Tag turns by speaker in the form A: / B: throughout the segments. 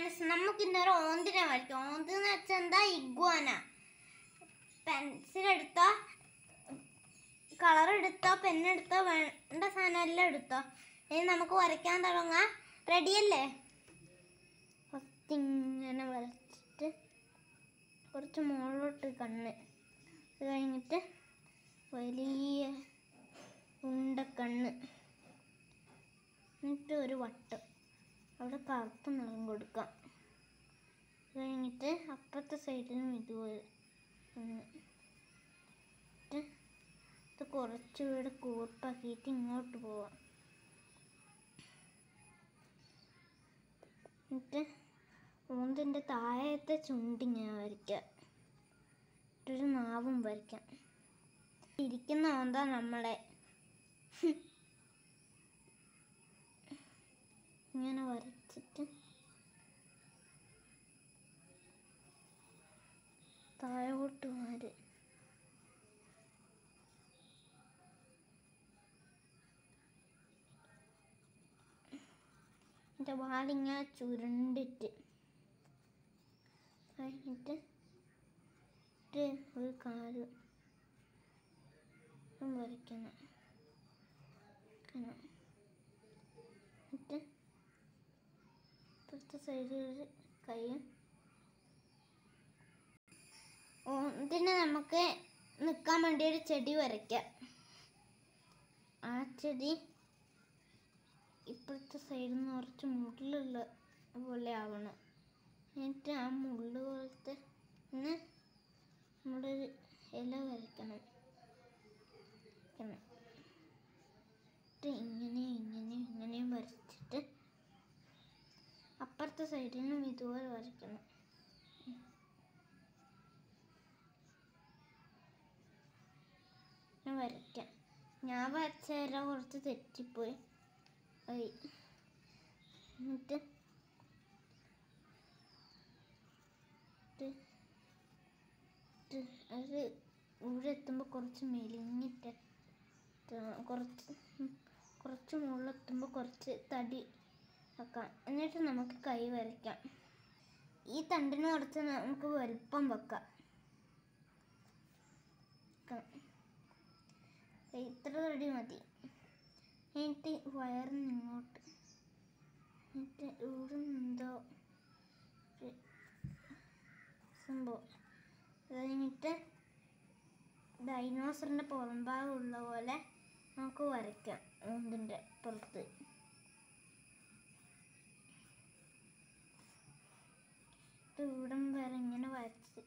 A: Friends നമുക്ക് ഇന്നൊരു ഓന്തിനെ വരയ്ക്കാം ഓന്ത് എന്ന് വെച്ചാൽ എന്താ ഇഗ്വാന പെൻസിൽ എടുത്തോ കളർ എടുത്തോ പെണ്ണെടുത്തോ വേണ്ട സാധനം എല്ലാം എടുത്തോ ഇനി നമുക്ക് വരയ്ക്കാൻ തുടങ്ങാം റെഡിയല്ലേ ഫസ്റ്റ് ഇങ്ങനെ വരച്ചിട്ട് കുറച്ച് മുകളിലോട്ട് കണ്ണ് അത് കഴിഞ്ഞിട്ട് വലിയ ഉണ്ടക്കണ്ണ് എന്നിട്ട് ഒരു വട്ടം അവിടെ കറുപ്പ് നിറം കൊടുക്കാം അത് കഴിഞ്ഞിട്ട് അപ്പുറത്തെ സൈഡിലും ഇതുപോലെ ഒന്ന്. എന്നിട്ട് ഇത് കുറച്ചുകൂടെ കൂർപ്പാക്കിയിട്ട് ഇങ്ങോട്ട് പോവാം എന്നിട്ട് ഓന്തിൻ്റെ താഴത്തെ ചുണ്ടി ഞാൻ വരയ്ക്കാം ഒരു നാവും വരയ്ക്കാം ഇരിക്കുന്ന ഓന്താ നമ്മളെ ഇങ്ങനെ വരച്ചിട്ട് താഴോട്ട് മാറി എൻ്റെ വാലിങ്ങനെ ചുരുണ്ടിട്ട് കഴിഞ്ഞിട്ട് ഇത് ഒരു കാല് ഇതും വരയ്ക്കണം വരയ്ക്കണം. എന്നിട്ട് ഇപ്പുറത്തെ സൈഡിൽ ഒരു കൈയും ഓ, ഇതിന് നമുക്ക് നിൽക്കാൻ വേണ്ടി ഒരു ചെടി വരയ്ക്കാം ആ ചെടി ഇപ്പോഴത്തെ സൈഡിൽ നിന്ന് കുറച്ച് മുള്ളുള്ള പോലെ ആവണം എന്നിട്ട് ആ മുള്ള് പോലത്തെ ഒന്ന് നമ്മളൊരു ഇല വരയ്ക്കണം വരയ്ക്കണം. എന്നിട്ട് ഇങ്ങനെ ഇങ്ങനെ ഇങ്ങനെയും വരച്ചിട്ട് അപ്പുറത്തെ സൈഡിലും ഇതുപോലെ വരയ്ക്കണം ഞാൻ വരയ്ക്കാം ഞാൻ വരച്ച ഇല കുറച്ച് തെറ്റിപ്പോയി ആയി എന്നിട്ട് ഇത് ഇത് അത് ഇവിടെ എത്തുമ്പോൾ കുറച്ച് മെലിഞ്ഞിട്ട് ത- കുറച്ച് ഉം കുറച്ച് മുകളിലെത്തുമ്പോൾ കുറച്ച് തടി വെക്കാം എന്നിട്ട് നമുക്ക് കൈ വരയ്ക്കാം ഈ തണ്ടിന് കുറച്ച് നമുക്ക് വലുപ്പം വെക്കാം വെക്കാം. ഇത്ര തടി മതി എന്നിട്ട് വയറിന് ഇങ്ങോട്ട് എന്നിട്ട് ഇവിടെ എന്തോ ഒരു സംഭവം അത് കഴിഞ്ഞിട്ട് ഡൈനോസറിൻ്റെ പുറംഭാഗമുള്ള പോലെ നമുക്ക് വരയ്ക്കാം ഓന്തിൻ്റെ പുറത്ത് ഇത് ഇവിടം വരെ ഇങ്ങനെ വരച്ച്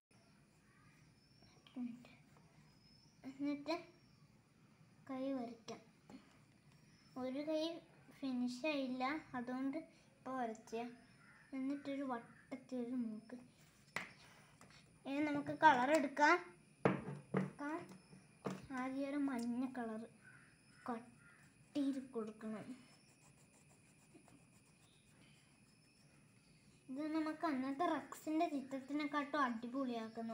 A: എന്നിട്ട് കൈ വരയ്ക്കാം ഒരു കൈ ഫിനിഷ് ആയില്ല അതുകൊണ്ട് ഇപ്പോൾ വരച്ച എന്നിട്ടൊരു വട്ടത്തിലൊരു മൂക്ക് ഇനി നമുക്ക് കളർ എടുക്കാം എടുക്കാം. ആദ്യം ഒരു മഞ്ഞ കളർ കട്ടിയിൽ കൊടുക്കണം ഇത് നമുക്ക് അന്നത്തെ റക്സിന്റെ ചിത്രത്തിനെക്കാട്ടും അടിപൊളിയാക്കുന്നു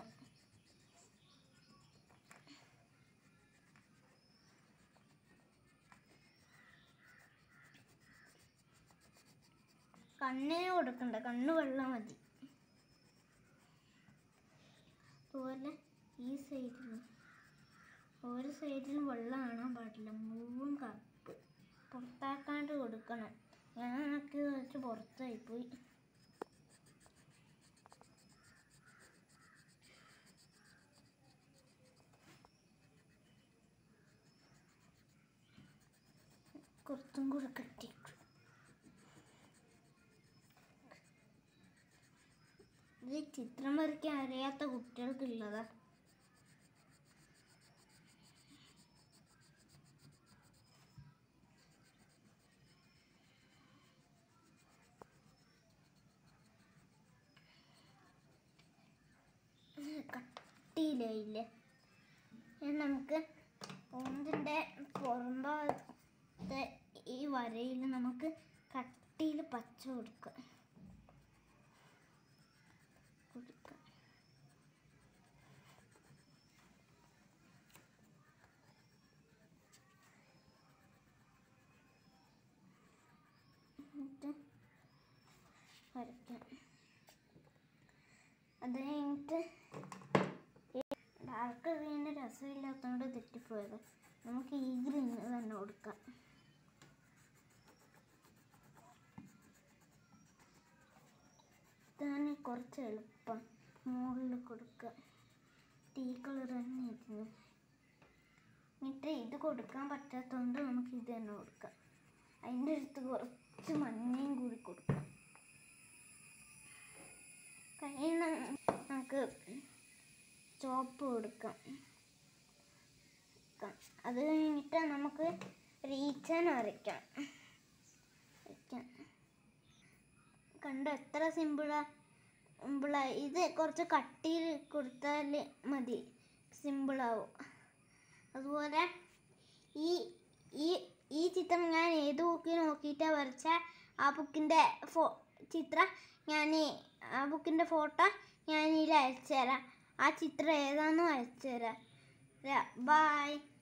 A: കണ്ണിന് കൊടുക്കണ്ട കണ്ണ് വെള്ളം മതി അതുപോലെ ഈ സൈഡിൽ ഒരു സൈഡിൽ വെള്ളം കാണാൻ പാടില്ല മുഴുവൻ കറുപ്പ് പുറത്താക്കാണ്ട് കൊടുക്കണം ഞാൻ എനിക്ക് കുറച്ച് പുറത്തായി പോയി കുറച്ചും കൂടെ കട്ടിട്ടു ഇത് ചിത്രം വരയ്ക്കാൻ അറിയാത്ത കുട്ടികൾക്കുള്ളതാ കട്ടിയിലായില്ലേ ഇനി നമുക്ക് ഒന്നിൻ്റെ പുറമ്പാകത്തെ ഈ വരയിൽ നമുക്ക് കട്ടിയിൽ പച്ച കൊടുക്കാം കൊടുക്കാം എന്നിട്ട് വരയ്ക്കാം അത് കഴിഞ്ഞിട്ട് ഡാർക്ക് ഗ്രീന് രസമില്ലാത്തതുകൊണ്ട് തെറ്റിപ്പോയത് നമുക്ക് ഈ ഗ്രീൻ തന്നെ കൊടുക്കാം ഇതാണ് കുറച്ച് എളുപ്പം മുകളിൽ കൊടുക്കുക ടീ കളർ തന്നെ ഇതിന് എന്നിട്ട് ഇത് കൊടുക്കാൻ പറ്റാത്തതുകൊണ്ട് നമുക്ക് ഇത് തന്നെ കൊടുക്കാം അതിൻ്റെ അടുത്ത് കുറച്ച് മഞ്ഞയും കൂടി കൊടുക്കാം കഴിയുന്ന നമുക്ക് ചോപ്പ് കൊടുക്കാം ക- അത് കഴിഞ്ഞിട്ട് നമുക്ക് ഒരു ഈച്ചനെ വരയ്ക്കാം വരയ്ക്കാം കണ്ടോ എത്ര സിമ്പിളാ സിമ്പിളാ ഇത് കുറച്ച് കട്ടിയിൽ കൊടുത്താൽ മതി സിമ്പിളാവും അതുപോലെ ഈ ഈ ഈ ചിത്രം ഞാൻ ഏത് ബുക്കിൽ നോക്കിയിട്ടാണ് വരച്ച ആ ബുക്കിൻ്റെ ഫോ ചിത്രം ഞാൻ ആ ബുക്കിൻ്റെ ഫോട്ടോ ഞാൻ ഇതിൽ അയച്ചു തരാം ആ ചിത്രം ഏതാണെന്നും അയച്ചു തരാം ബൈ